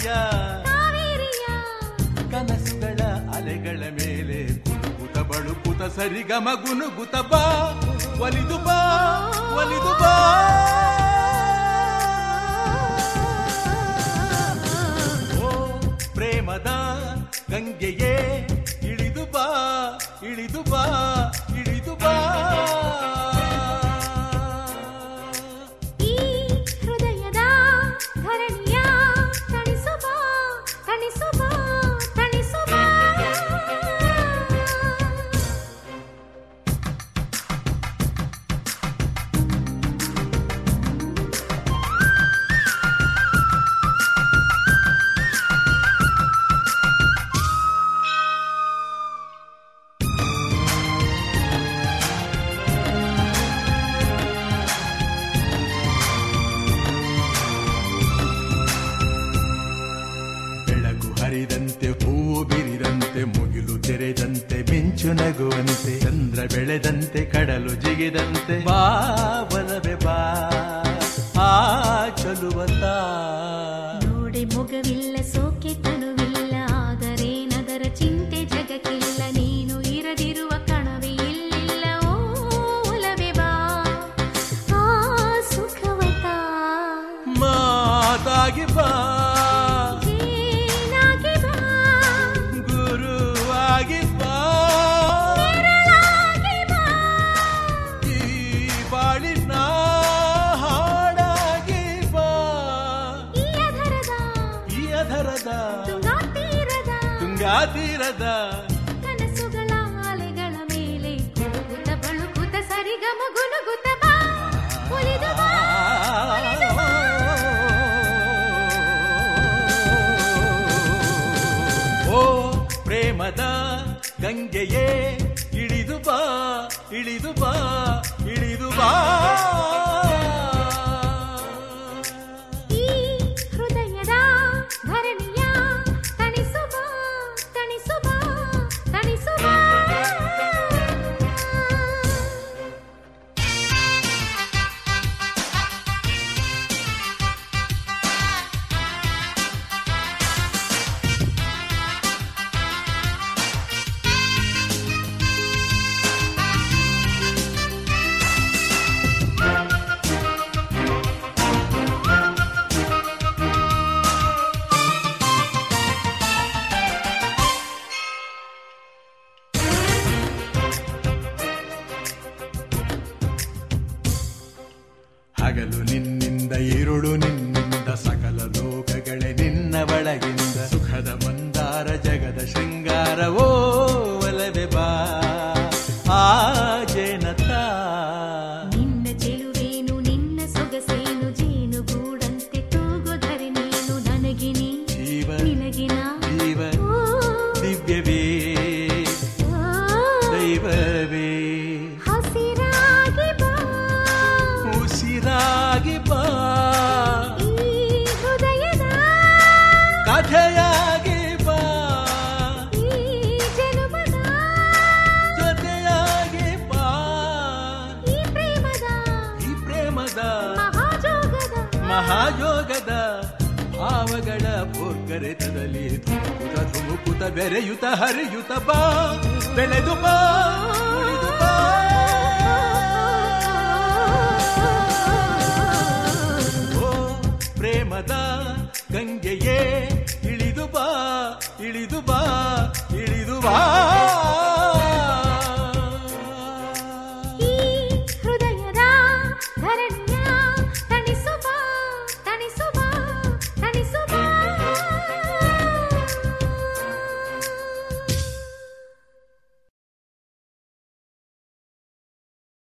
ನದಿಯ ಕಾವೇರಿಯ ಕನಸುಗಳ ಅಲೆಗಳ ಮೇಲೆ ಕುಲುಕುತ ಬಳುಕುತ ಸರಿಗಮ ಗುನುಗುತ ಬಾ ಒಲಿದು ಬಾ ಒಲಿದು ಬಾ ಓ ಪ್ರೇಮದ ಗಂಗೆಯೇ ಇಳಿದು ಬಾ ಇಳಿದು ಬಾ ಇಳಿದು ಬಾ ಈ ಹೃದಯದ ಧರಣಿಯ ತಣಿಸುವ ತಣಿಸುವ ತಣಿಸುವ ಬೆಳಕು ಹರಿದಂತೆ ಹೂವು ಬಿರಿದಂತೆ ಮುಗಿಲು ತೆರೆದಂತೆ ಮಿಂಚು ನಗುವಂತೆ ಚಂದ್ರ ಬೆಳೆದಂತೆ ಕಡಲು ಜಿಗಿದಂತೆ ಬಾ ಬಲವೆ ಬಾ ಆ ಚಲುವತ ನೋಡೆ ಮೊಗವಿಲ್ಲ ಸೋಕೆ ತನುವಿಲ್ಲ ಆದರೆ ನಗರ ಚಿಂತೆ ಜಗಕ್ಕಿಲ್ಲ ನೀನು ಇರದಿರುವ ಕಣವೇ ಇಲ್ಲಿಲ್ಲ ಓ ಒಲವೇ ಬಾ ಆ ಸುಖವತ ಮಾತಾಗಿ ಬಾ ಏನಾಗಿ ಬಾ ಗುರುವಾಗಿ ಬಾ ನೆರಳಾಗಿ ಬಾ ಈ ಬಾಳಿನ ಹಾಡಾಗಿ ಬಾ ಈ ಅಧರದ ಈ ಅಧರದ ತುಂಗಾ ತೀರದ ತುಂಗಾ ತೀರದ ಕನಸುಗಳ ಅಲೆಗಳ ಮೇಲೆ ಕುಲುಕುತ ಬಳುಕುತ ಸರಿಗಮ ಗುನುಗುತ ಬಾ ಒಲಿದು ಬಾ ಒಲಿದು ಬಾ. ಓ ಪ್ರೇಮದ ಗಂಗೆಯೇ ಇಳಿದು ಬಾ ಇಳಿದು ಬಾ ಇಳಿದು ಬಾ ಈ ಹೃದಯದ ಧರಣಿಯ ತಣಿಸುವ ತಣಿಸುವ ತಣಿಸುವ ಹಗಲು ನಿನ್ನಿಂದ ഇരുಳು ನಿನ್ನಿಂದ ಸಕಲ ಲೋಕಗಳೇ ನಿನ್ನ ಒಳಗಿಂದ ಸುಖದ ಮಂದಾರ ಜಗದ ಶೃಂಗಾರವೋ ಒಲವೆ ಬಾ ಆ ಜೇನತ ನಿನ್ನ ಚೆಲುವೇನು ನಿನ್ನ ಸೊಗಸೇನು ಜೇನು ಗೂಡಂತೆ ತೂಗುದರೆ ನೀನು ನನಗೆ ನೀ ಜೀವ ನಿನಗೆ ನಾ ಜೀವ ಓ, ದಿವ್ಯವೇ ಓ, ದೈವವೇ ಹಸಿರಾಗಿ ಬಾ ಉಸಿರಾಗಿ ಬಾ ಈ ಹೃದಯದ ಕಥೆಯಾಗಿ ಬಾ ಈ ಜನುಮದ ಜೊತೆಯಾಗಿ ಬಾ ಈ ಪ್ರೇಮದ ಈ ಪ್ರೇಮದ ಮಹಾಜೋಗದ ಮಹಾಯೋಗದ ಭಾವಗಳ ಭೋರ್ಗರೆತದಲ್ಲಿ ಧುಮುಕುತ ಧುಮುಕುತ ಬೆರೆಯುತ ಹರಿಯುತ ಬಾ ಬೆಳೆದು ಬಾ ಉಳಿದು ಬಾ ಓ ಪ್ರೇಮದ ಗಂಗೆಯೇ ಇಳಿದು ಬಾ ಇಳಿದು ಬಾ ಇಳಿದು ಬಾ ಈ ಹೃದಯದ ಧರಣಿ